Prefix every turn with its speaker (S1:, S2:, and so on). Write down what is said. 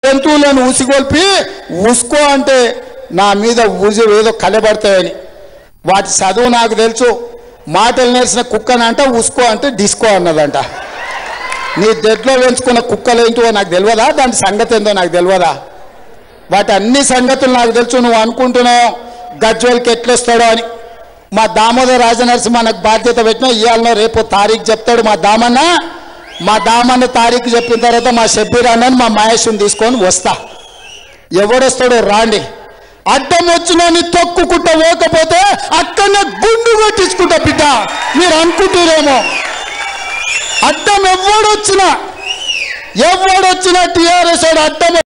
S1: జంతువులను ఉసిగొల్పి ఉసుకో అంటే నా మీద ఊసి ఏదో కలబడతాయని వాటి చదువు నాకు తెలుసు మాటలు నేర్చిన కుక్కనంట ఉసుకో అంటే డిస్కో అన్నదంట నీ దెడ్లో పెంచుకున్న కుక్కలు ఏంటో నాకు తెలియదా దాని సంగతి ఏందో నాకు తెలియదా వాటి అన్ని సంగతులు నాకు తెలుసు నువ్వు అనుకుంటున్నావు గజ్వల్కి ఎట్లొస్తాడో అని మా దామోదర రాజనరసింహ నాకు బాధ్యత పెట్టినా ఇవాళ రేపు తారీఖు చెప్తాడు మా దామన్న మా దామన్న తారీఖు చెప్పిన తర్వాత మా షబ్బీర్ అన్నని మా మహేష్ని తీసుకొని వస్తా ఎవడొస్తాడో రాండి అడ్డం వచ్చినని తొక్కుకుంటా పోకపోతే అక్కడనే గుండు కొట్టించుకుంటా బిడ్డ మీరు అనుకుంటురేమో అడ్డం ఎవడొచ్చినా ఎవడొచ్చినా టీఆర్ఎస్ వాడు అడ్డం